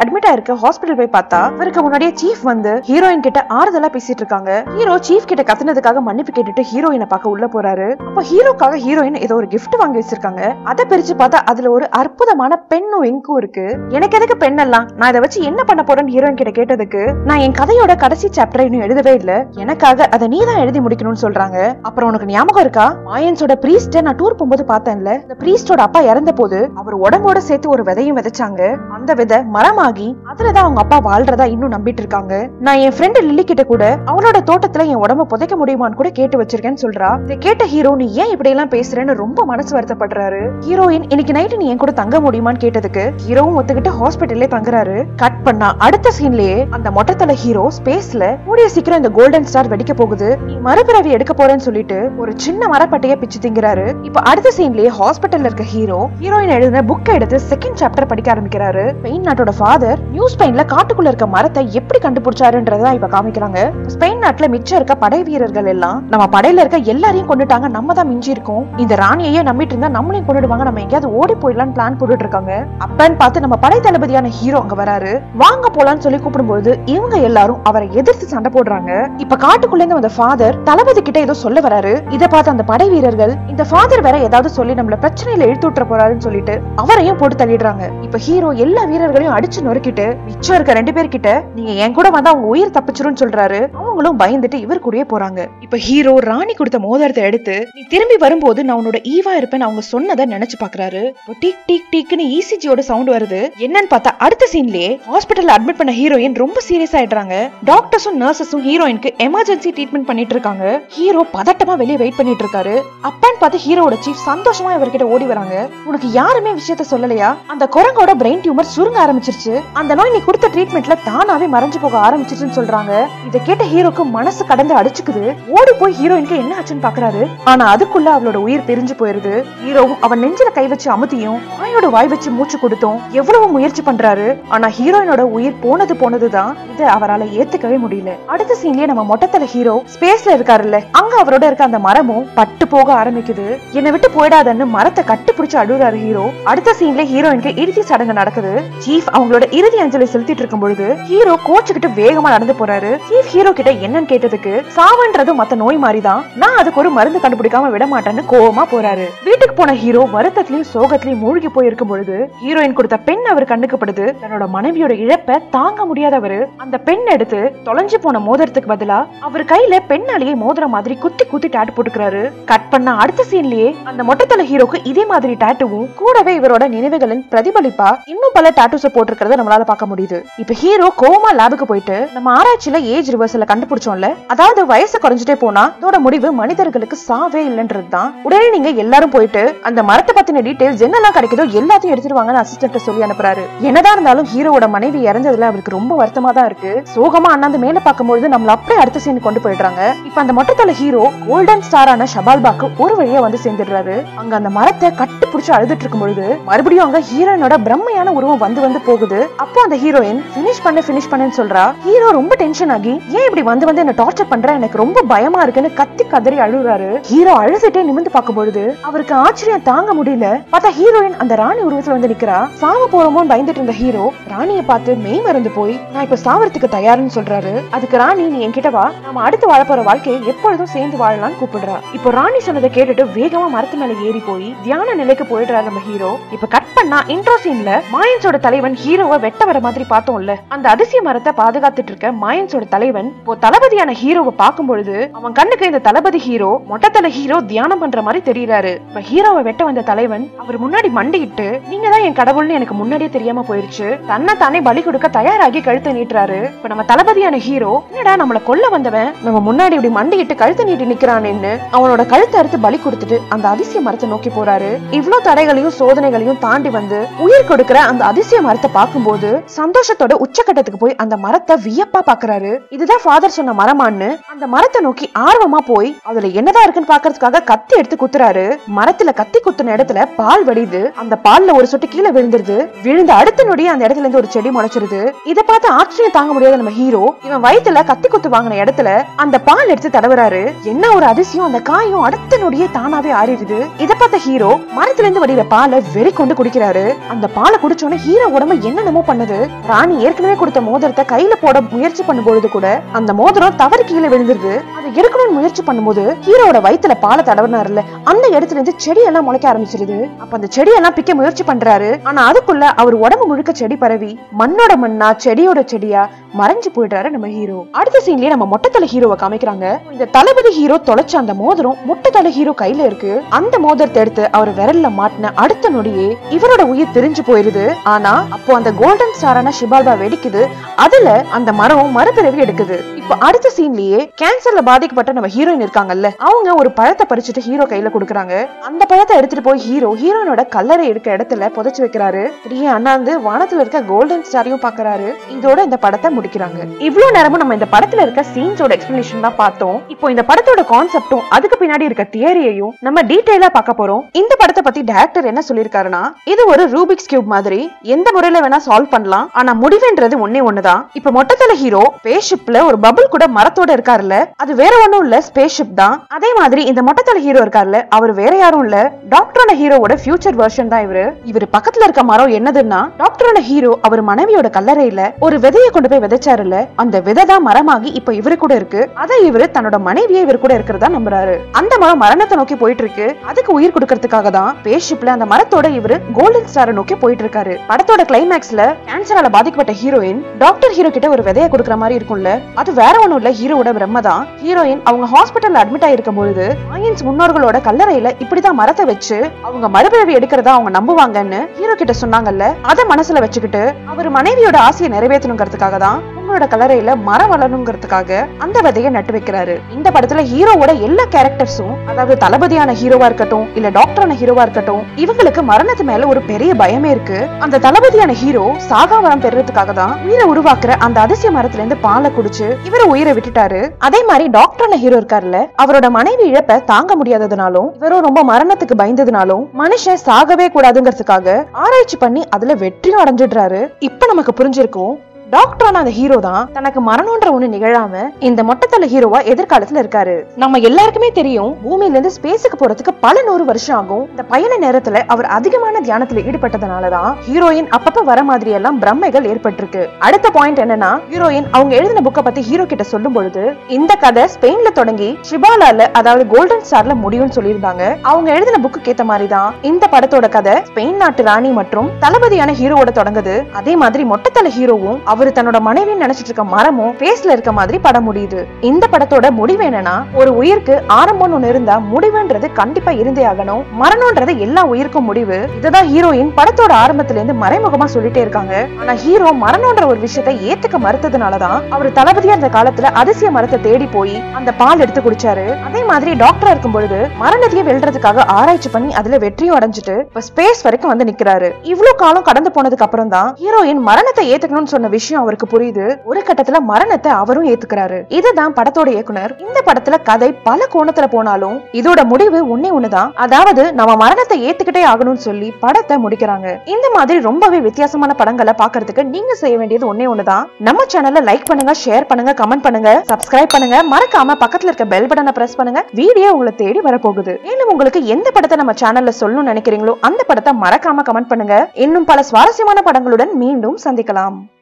அட்மிட் ஆயிருக்க ஹாஸ்பிட்டல் போய் பார்த்தா இவருக்கு முன்னாடியே சீஃப் வந்து ஹீரோயின் கிட்ட ஆறுதலா பேசிட்டு இருக்காங்க ஹீரோ சீஃப் கிட்ட கத்துனதுக்காக மன்னிப்பு கேட்டுட்டு ஹீரோயினை பார்க்க உள்ள போறாரு அப்ப ஹீரோக்காக ஹீரோயின் ஏதோ ஒரு gift வாங்கி வச்சிருக்காங்க அதை பிரிச்சு பார்த்தா அதுல ஒரு அற்புதமான பெண்ணும் இங்கும் இருக்கு எனக்கு எதுக்கு பெண் எல்லாம் நான் இதை வச்சு என்ன பண்ண போறேன்னு ஹீரோயின் கிட்ட கேட்டதுக்கு நான் என் கதையோட கடைசி சாப்டரை இன்னும் எழுதவே இல்ல எனக்காக அதை நீ தான் எழுதி முடிக்கணும்னு சொல்றாங்க அப்புறம் உனக்கு ஞாபகம் இருக்கா மாயன்ஸோட பிரீஸ்ட நான் டூர் போகும்போது பார்த்தேன்ல இந்த பிரீஸ்டோட அப்பா இறந்த போது அவர் உடம்போட சேர்த்து ஒரு விதையும் விதைச்சாங்க அந்த விதை மரமாகி அதுலதான் அவங்க அப்பா வாழ்றதா இன்னும் நம்பிட்டு இருக்காங்க நான் என் ஃப்ரெண்டு லில்லி கிட்ட கூட அவளோட தோட்டத்துல என் உடம்ப புதைக்க முடியுமான்னு கூட கேட்டு வச்சிருக்கேன்னு சொல்றா இதை கேட்ட ஹீரோ நீ ஏன் இப்படி எல்லாம் பேசுறேன்னு ரொம்ப மனசு வருத்தப்படுறாரு ஹீரோயின் இன்னைக்கு நைட்டு நீ என் கூட தங்க முடியுமான்னு கேட்டதுக்கு ஹீரோவும் ஒத்துக்கிட்டு ஹாஸ்பிட்டல்லே தங்குறாரு கட் பண்ணா அடுத்த சீன்லயே அந்த மொட்டத்தலை ஹீரோ ஸ்பேஸ்ல கூடிய சீக்கிரம் இந்த கோல்டன் ஸ்டார் வெடிக்க போகுது நீ மறுபிறவி எடுக்க போறேன்னு சொல்லிட்டு ஒரு சின்ன மரப்பட்டைய பிச்சு திங்கிறாரு இப்ப அடுத்த சீன்லயே ஹாஸ்பிட்டல்ல இருக்க ஹீரோ ஹீரோயின் எழுதின புக்கை எடுத்து செகண்ட் சாப்டர் படிக்க ஆரம்பிக்கிறாரு ஸ்பெயின் நாட்டோட ஃபாதர் நியூ ஸ்பெயின்ல காட்டுக்குள்ள இருக்க மரத்தை எப்படி கண்டுபிடிச்சாருன்றதான் இப்ப காமிக்கிறாங்க ஸ்பெயின் நாட்டுல மிச்சம் இருக்க படை வீரர்கள் எல்லாம் நம்ம படையில இருக்க எல்லாரையும் கொண்டுட்டாங்க நம்ம தான் மிஞ்சி இருக்கோம் இந்த ராணியையே நம்பிட்டு இருந்தா நம்மளையும் கொண்டுடுவாங்க நம்ம எங்கேயாவது ஓடி போயிடலாம்னு பிளான் போட்டுட்டு இருக்காங்க அப்பன்னு பார்த்து நம்ம படை தளபதியான ஹீரோ அங்க வராரு வாங்க போலான்னு சொல்லி கூப்பிடும்போது இவங்க எல்லாரும் அவரை எதிர்த்து சண்டை போடுறாங்க இப்ப காட்டுக்குள்ள இருந்து வந்த ஃபாதர் தளபதி கிட்ட ஏதோ சொல்ல வராரு இத பார்த்து அந்த படை வீரர்கள் இந்த ஃபாதர் வேற ஏதாவது சொல்லி நம்மள பிரச்சனையில இழுத்து விட்டுற போறாருன்னு சொல்லிட்டு அவரையும் போட்டு தள்ளிடுறாங்க இப்ப ஹீரோ எல்லா வீரர்களையும் அடிச்சு நொறுக்கிட்டு மிச்சம் இருக்க ரெண்டு பேர் கிட்ட நீங்க என் கூட வந்தா அவங்க உயிர் தப்பிச்சிரும்னு சொல்றாரு அவங்களும் பயந்துட்டு இவர் கூடயே போறாங்க இப்ப ஹீரோ ராணி கொடுத்த மோதிரத்தை எடுத்து நீ திரும்பி வரும்போது நான் உன்னோட ஈவா இருப்பேன் அவங்க சொன்னதை நினைச்சு பாக்குறாரு இப்போ டீக் டீக் டீக்னு இசிஜியோட சவுண்ட் வருது என்னன்னு பார்த்தா அடுத்த சீன்லயே ஹாஸ்பிட்டல்ல அட்மிட் பண்ண ஹீரோயின் ரொம்ப சீரியஸ் ஆயிடுறாங்க டாக்டர்ஸும் நர்சஸும் ஹீரோயினுக்கு எமர்ஜென்சி ட்ரீட்மெண்ட் பண்ணிட்டு இருக்காங்க ஹீரோ பதட்டமா வெளியே வெயிட் பண்ணிட்டு இருக்காரு அப்பான்னு பார்த்து ஹீரோட சீஃப் சந்தோஷமா இவர்கிட்ட ஓடி வராங்க உனக்கு யாருமே விஷயத்த சொல்லலையா அந்த குரங்கோட பிரெயின் டியூமர் சுருங்க ஆரம்பிச்சிருச்சு அந்த நோய் நீ கொடுத்த ட்ரீட்மெண்ட்ல தானாவே மறைஞ்சு போக ஆரம்பிச்சிருச்சுன்னு சொல்றாங்க இதை கேட்ட ஹீரோக்கு மனசு கடந்து அடிச்சுக்குது ஓடி போய் ஹீரோயினுக்கு என்ன ஆச்சுன்னு பாக்குறாரு ஆனா அதுக்குள்ள அவளோட உயிர் பிரிஞ்சு போயிருது ஹீரோவும் அவன் நெஞ்சில கை வச்சு அமுத்தியும் வாயோட வாய் வச்சு மூச்சு கொடுத்தும் எவ்வளவு முயற்சி பண்றாரு ஆனா ஹீரோயினோட உயிர் போனது போனதுதான் இதை அவரால ஏத்துக்கவே முடியல அடுத்த சீன்லயே நம்ம மொட்டத்தல ஹீரோ ஸ்பேஸ்ல இருக்காருல்ல அங்க அவரோட இருக்க அந்த மரமும் பட்டு போக ஆரம்பிக்குது என்னை விட்டு போயிடாதன்னு மரத்தை கட்டி பிடிச்சு அழுறாரு ஹீரோ அடுத்த சீன்ல ஹீரோயினுக்கு இறுதி சடங்கு நடக்குது சீஃப் அவங்களோட இறுதி அஞ்சலி செலுத்திட்டு இருக்கும் பொழுது ஹீரோ கோச்சுக்கிட்டு வேகமா நடந்து போறாரு சீஃப் ஹீரோ கிட்ட என்னன்னு கேட்டதுக்கு சாவன்றது மத்த நோய் மாதிரிதான் நான் அதுக்கு ஒரு மருந்து கண்டுபிடிக்காம விட மாட்டேன்னு கோவமா போறாரு வீட்டுக்கு போன ஹீரோ வருத்தத்திலயும் சோகத்திலயும் மூழ்கி போயிருக்கும் பொழுது ஹீரோயின் கொடுத்த பெண் அவர் கண்ணுக்கு படுது தன்னோட மனைவியோட இழப்பை தாங்க முடியாதவரு அந்த பெண் எடுத்து தொலைஞ்சு போன மோதிரத்துக்கு பதிலா அவர் கையில பெண்ணாலேயே மோதிரம் மாதிரி குத்தி குத்தி டாட்டு போட்டுக்கிறாரு கட் பண்ண அடுத்த சீன்லயே அந்த மொட்டைத்தலை ஹீரோக்கு இதே மாதிரி டாட்டுவும் கூடவே இவரோட நினைவுகளின் பிரதிபலிப்பா இன்னும் பல டாட்டூஸ போட்டிருக்கிறத நம்மளால பார்க்க முடியுது இப்ப ஹீரோ கோமா லேபுக்கு போயிட்டு நம்ம ஆராய்ச்சியில ஏஜ் ரிவர்சல கண்டுபிடிச்சோம்ல அதாவது வயசு குறைஞ்சிட்டே போனா அதோட முடிவு மனிதர்களுக்கு சாவே இல்லைன்றது தான் உடனே நீங்க எல்லாரும் போயிட்டு அந்த மரத்தை பத்தின டீடைல்ஸ் என்னெல்லாம் கிடைக்குதோ எல்லாத்தையும் எடுத்துட்டு வாங்கன்னு அசிஸ்டன்ட் சொல்லி அனுப்புறாரு என்னதான் இருந்தாலும் ஹீரோவோட மனைவி இறந்ததுல அவருக்கு ரொம்ப வருத்தமா தான் இருக்கு சோகமா அண்ணாந்து மேல பார்க்கும்போது நம்மள அப்படியே அடுத்த சீன் கொண்டு போயிடுறாங்க இப்ப அந்த மொட்டத்தலை ஹீரோ கோல்டன் ஸ்டாரான ஷபால்பாக்கு ஒரு வழியா வந்து சேர்ந்துடுறாரு அங்க அந்த மரத்தை கட்டு பிடிச்சு அழுதுட்டு இருக்கும் பொழுது மறுபடியும் அங்க ஹீரோயினோட பிரம்மையான உருவம் வந்து வந்து போகுது அப்போ அந்த ஹீரோயின் பினிஷ் பண்ண பினிஷ் பண்ணுன்னு சொல்றா ஹீரோ ரொம்ப டென்ஷன் ஆகி ஏன் இப்படி வந்து வந்து என்ன டார்ச்சர் பண்ற எனக்கு ரொம்ப பயமா இருக்குன்னு கத்தி கதறி அழுகுறாரு ஹீரோ அழுதுட்டே நிமிந்து பார்க்கும் பொழுது அவருக்கு ஆச்சரியம் தாங்க முடியல பார்த்தா ஹீரோயின் அந்த ராணி உருவத்துல வந்து நிக்கிறா சாவ போறோமோன்னு பயந்துட்டு இருந்த ஹீரோ ராணியை பார்த்து மெய் மறந்து போய் நான் இப்ப சாவறதுக்கு தயாருன்னு சொல்றாரு அதுக்கு ராணி நீ என்கிட்ட வா நாம அடுத்து வாழ போற வாழ்க்கையை எப்பொழுதும் சேர்ந்து வாழலாம்னு கூப்பிடுறா இப்போ ராணி சொன்னதை கேட்டுட்டு வேகமா மரத்து மேல ஏறி போய் தியான நிலைக்கு போயிடுறாரு நம்ம ஹீரோ இப்ப கட் பண்ணா இன்ட்ரோ சீன்ல மாயன்ஸோட தலைவன் ஹீரோவை வெட்ட வர மாதிரி பார்த்தோம்ல அந்த அதிசய மரத்தை பாதுகாத்துட்டு இருக்க மாயன்ஸோட தலைவன் இப்போ தளபதியான ஹீரோவை பார்க்கும் பொழுது அவன் கண்ணுக்கு இந்த தளபதி ஹீரோ மொட்டத்தலை ஹீரோ தியானம் பண்ற மாதிரி தெரியறாரு இப்ப ஹீரோவை வெட்ட வந்த தலைவன் அவர் முன்னாடி மண்டியிட்டு நீங்க தான் என் கடவுள்னு எனக்கு முன்னாடியே தெரியாம போயிருச்சு தன்னை தானே பலி கொடுக்க தயாராகி கழுத்தை நீட்டுறாரு இப்ப நம்ம தளபதியான ஹீரோ என்னடா நம்மள கொல்ல வந்தவன் நம்ம முன்னாடி இப்படி மண்டியிட்டு கழுத்தை நீட்டி நிக்கிறானேன்னு அவனோட கழுத்தை அறுத்து பலி கொடுத்துட்டு அந்த அதிசய மரத்தை நோக்கி போறாரு இவ்ளோ தடைகளையும் சோதனைகளையும் தாண்டி வந்து உயிர் கொடுக்கிற அந்த அதிசய மரத்தை பார்க்கும்போது சந்தோஷத்தோட உச்சக்கட்டத்துக்கு போய் அந்த மரத்தை வியப்பா பாக்குறாரு இதுதான் ஃபாதர் சொன்ன மரமான்னு அந்த மரத்தை நோக்கி ஆர்வமா போய் அதுல என்னதான் இருக்குன்னு பாக்குறதுக்காக கத்தி எடுத்து குத்துறாரு மரத்துல கத்தி குத்துன இடத்துல பால் வடியுது அந்த பால்ல ஒரு சொட்டு கீழே விழுந்துருது விழுந்த அடுத்த நொடியே அந்த இடத்துல இருந்து ஒரு செடி முளைச்சிருது இதை பார்த்து ஆச்சரியம் தாங்க முடியாத நம்ம ஹீரோ இவன் வயித்துல கத்தி குத்து வாங்கின இடத்துல அந்த பால் எடுத்து தடவுறாரு என்ன ஒரு அதிசயம் அந்த காயும் அடுத்த நொடியே தானாவே ஆறிடுது இதை பார்த்த ஹீரோ மரத்துல இருந்து வடிகிற பாலை வெறி கொண்டு குடிக்கிறாரு அந்த பாலை குடிச்சோன்னே ஹீரோ உடம்பு என்னென்னமோ என்னென்னமோ பண்ணுது ராணி ஏற்கனவே கொடுத்த மோதிரத்தை கையில போட முயற்சி பண்ணும்பொழுது கூட அந்த மோதிரம் தவறு கீழே விழுந்துருது அதை எடுக்கணும்னு முயற்சி பண்ணும்போது ஹீரோட வயித்துல பாலை தடவினாருல அந்த இடத்துல இருந்து செடியெல்லாம் முளைக்க ஆரம்பிச்சிருது அப்ப அந்த செடியெல்லாம் பிக்க முயற்சி பண்றாரு ஆனா அதுக்குள்ள அவர் உடம்பு முழுக்க செடி பரவி மண்ணோட மண்ணா செடியோட செடியா மறைஞ்சு போயிடுறாரு நம்ம ஹீரோ அடுத்த சீன்லயே நம்ம மொட்டைத்தலை ஹீரோவை காமிக்கிறாங்க இந்த தளபதி ஹீரோ தொலைச்ச அந்த மோதிரம் மொட்டைத்தலை ஹீரோ கையில இருக்கு அந்த மோதிரத்தை எடுத்து அவர் விரல்ல மாட்டின அடுத்த நொடியே இவரோட உயிர் தெரிஞ்சு போயிருது ஆனா அப்போ அந்த கோல்டன் ஸ்டாரான ஷிபால்பா வெடிக்குது அதுல அந்த மரம் மறுபிறவி எடுக்குது இப்போ அடுத்த சீன்லயே கேன்சர்ல பாதிக்கப்பட்ட நம்ம ஹீரோயின் இருக்காங்கல்ல அவங்க ஒரு பழத்தை பறிச்சுட்டு ஹீரோ கையில கொடுக்குறாங்க அந்த பழத்தை எடுத்துட்டு போய் ஹீரோ ஹீரோனோட கல்லறை இருக்க இடத்துல புதைச்சு வைக்கிறாரு அப்படியே அண்ணாந்து வானத்துல இருக்க கோல்டன் ஸ்டாரையும் பாக்குறாரு இதோட இந்த படத்தை முடிக்கிறாங்க இவ்வளவு நேரமும் நம்ம இந்த படத்துல இருக்க சீன்ஸோட எக்ஸ்பிளனேஷன் தான் பார்த்தோம் இப்போ இந்த படத்தோட கான்செப்டும் அதுக்கு பின்னாடி இருக்க தியரியையும் நம்ம டீடைலா பார்க்க போறோம் இந்த படத்தை பத்தி டைரக்டர் என்ன சொல்லியிருக்காருன்னா இது ஒரு ரூபிக்ஸ் கியூப் மாதிரி எந்த முறையில வேணா சால்வ் பண்ணலாம் ஆனா முடிவுன்றது ஒன்னே ஒண்ணுதான் இப்ப மொட்டத்தல ஹீரோ ஸ்பேஸ் ஷிப்ல ஒரு பபுள் கூட மரத்தோட இருக்காருல்ல அது வேற ஒண்ணும் இல்ல ஸ்பேஸ் ஷிப் தான் அதே மாதிரி இந்த மொட்டத்தல ஹீரோ இருக்காருல்ல அவர் வேற யாரும் இல்ல டாக்டரான ஹீரோவோட ஃபியூச்சர் வெர்ஷன் தான் இவரு இவரு பக்கத்துல இருக்க மரம் என்னதுன்னா டாக்டரான ஹீரோ அவர் மனைவியோட கல்லறையில ஒரு விதைய கொண்டு போய் விதைச்சாருல்ல அந்த விதை தான் மரமாகி இப்ப இவரு கூட இருக்கு அதை இவரு தன்னோட மனைவியே இவர் கூட இருக்கிறதா நம்புறாரு அந்த மரம் மரணத்தை நோக்கி போயிட்டு இருக்கு அதுக்கு உயிர் கொடுக்கறதுக்காக தான் ஸ்பேஸ் ஷிப்ல அந்த மரத்தோட இவரு கோல்டன் ஸ்டாரை நோக்கி போயிட்டு இருக்காரு படத்தோட கிளைமேக்ஸ்ல கேன்சரால பாதிக்கப்பட்ட ஹீரோயின் டாக்டர் ஹீரோ கிட்ட ஒரு விதைய கொடுக்கற மாதிரி இருக்கும்ல அது வேற ஒண்ணும் இல்ல ஹீரோவோட பிரம்ம தான் ஹீரோயின் அவங்க ஹாஸ்பிட்டல்ல அட்மிட் ஆயிருக்கும் பொழுது மாயன்ஸ் முன்னோர்களோட கல்லறையில இப்படிதான் மரத்தை வச்சு அவங்க மறுபிறவி எடுக்கிறதா அவங்க நம்புவாங்கன்னு ஹீரோ கிட்ட சொன்னாங்கல்ல அத மனசுல வச்சுக்கிட்டு அவர் மனைவியோட ஆசையை நிறைவேற்றணுங்கிறதுக்காக தான் உங்களோட கல்லறையில மரம் வளரணுங்கிறதுக்காக அந்த விதையை நட்டு வைக்கிறாரு இந்த படத்துல ஹீரோவோட எல்லா கேரக்டர்ஸும் அதாவது தளபதியான ஹீரோவா இருக்கட்டும் இல்ல டாக்டரான ஹீரோவா இருக்கட்டும் இவங்களுக்கு மரணத்து மேல ஒரு பெரிய பயமே இருக்கு அந்த தளபதியான ஹீரோ சாகா வரம் பெறறதுக்காக தான் உயிரை உருவாக்குற அந்த அதிசய மரத்துல இருந்து பாலை குடிச்சு இவரை உயிரை விட்டுட்டாரு அதே மாதிரி டாக்டரான ஹீரோ இருக்காருல்ல அவரோட மனைவி இழப்ப தாங்க முடியாததுனாலும் இவரும் ரொம்ப மரணத்துக்கு பயந்ததுனாலும் மனுஷன் சாகவே கூடாதுங்கிறதுக்காக ஆராய்ச்சி பண்ணி அதுல வெற்றியும் அடைஞ்சிடுறாரு இப்ப நமக்கு புரிஞ்சிருக்கும் டாக்டரான அந்த ஹீரோ தான் தனக்கு மரணம்ன்ற ஒண்ணு நிகழாம இந்த மொட்டத்தல ஹீரோவா எதிர்காலத்துல இருக்காரு நம்ம எல்லாருக்குமே தெரியும் பூமியில இருந்து ஸ்பேஸுக்கு போறதுக்கு பல நூறு வருஷம் ஆகும் இந்த பயண நேரத்துல அவர் அதிகமான தியானத்துல ஈடுபட்டதுனாலதான் ஹீரோயின் அப்பப்ப வர மாதிரி எல்லாம் பிரம்மைகள் ஏற்பட்டிருக்கு அடுத்த பாயிண்ட் என்னன்னா ஹீரோயின் அவங்க எழுதின புக்க பத்தி ஹீரோ கிட்ட சொல்லும் பொழுது இந்த கதை ஸ்பெயின்ல தொடங்கி ஷிபாலால அதாவது கோல்டன் ஸ்டார்ல முடியும்னு சொல்லியிருந்தாங்க அவங்க எழுதின புக்கு ஏத்த மாதிரி தான் இந்த படத்தோட கதை ஸ்பெயின் நாட்டு ராணி மற்றும் தளபதியான ஹீரோவோட தொடங்குது அதே மாதிரி மொட்டத்தல ஹீரோவும் அவரு தன்னோட மனைவி நினைச்சிட்டு இருக்க மரமும் பேஸ்ல இருக்க மாதிரி படம் முடியுது இந்த படத்தோட முடிவு என்னன்னா ஒரு உயிருக்கு ஆரம்பம்னு ஒண்ணு இருந்தா முடிவுன்றது கண்டிப்பா இருந்தே ஆகணும் மரணம்ன்றது எல்லா உயிருக்கும் முடிவு இதுதான் ஹீரோயின் படத்தோட ஆரம்பத்துல இருந்து மறைமுகமா சொல்லிட்டே இருக்காங்க ஆனா ஹீரோ மரணம்ன்ற ஒரு விஷயத்தை ஏத்துக்க மறுத்ததுனாலதான் அவர் தளபதியா இருந்த காலத்துல அதிசய மரத்தை தேடி போய் அந்த பால் எடுத்து குடிச்சாரு அதே மாதிரி டாக்டரா இருக்கும் பொழுது மரணத்தையே வெல்றதுக்காக ஆராய்ச்சி பண்ணி அதுல வெற்றியும் அடைஞ்சிட்டு இப்ப ஸ்பேஸ் வரைக்கும் வந்து நிக்கிறாரு இவ்வளவு காலம் கடந்து போனதுக்கு அப்புறம் தான் ஹீரோயின் மரணத்தை ஏத்துக்கணும்னு சொன்ன விஷயம் அவருக்கு புரியுது ஒரு கட்டத்துல மரணத்தை அவரும் ஏத்துக்கிறாரு இதுதான் படத்தோட இயக்குனர் இந்த படத்துல கதை பல கோணத்துல போனாலும் இதோட முடிவு ஒன்னே ஒண்ணுதான் அதாவது நம்ம மரணத்தை ஏத்துக்கிட்டே ஆகணும்னு சொல்லி படத்தை முடிக்கிறாங்க இந்த மாதிரி ரொம்பவே வித்தியாசமான படங்களை பாக்குறதுக்கு நீங்க செய்ய வேண்டியது ஒன்னே ஒண்ணுதான் நம்ம சேனல்ல லைக் பண்ணுங்க ஷேர் பண்ணுங்க கமெண்ட் பண்ணுங்க சப்ஸ்கிரைப் பண்ணுங்க மறக்காம பக்கத்துல இருக்க பெல் பட்டனை பிரஸ் பண்ணுங்க வீடியோ உங்களை தேடி வரப்போகுது மேலும் உங்களுக்கு எந்த படத்தை நம்ம சேனல்ல சொல்லணும்னு நினைக்கிறீங்களோ அந்த படத்தை மறக்காம கமெண்ட் பண்ணுங்க இன்னும் பல சுவாரஸ்யமான படங்களுடன் மீண்டும் சந்திக்கலாம்